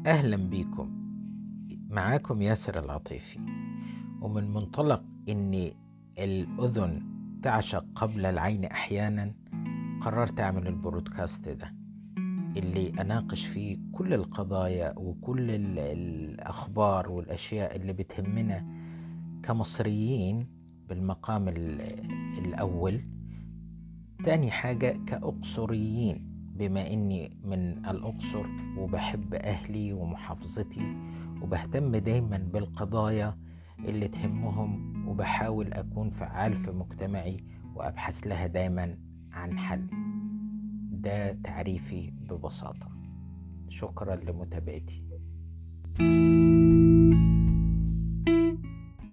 أهلا بيكم معاكم ياسر العطيفي ومن منطلق أن الأذن تعشق قبل العين أحيانا قررت أعمل البرودكاست ده اللي أناقش فيه كل القضايا وكل الأخبار والأشياء اللي بتهمنا كمصريين بالمقام الأول تاني حاجة كأقصريين بما اني من الاقصر وبحب اهلي ومحافظتي وبهتم دايما بالقضايا اللي تهمهم وبحاول اكون فعال في مجتمعي وابحث لها دايما عن حل ده تعريفي ببساطه شكرا لمتابعتي thank you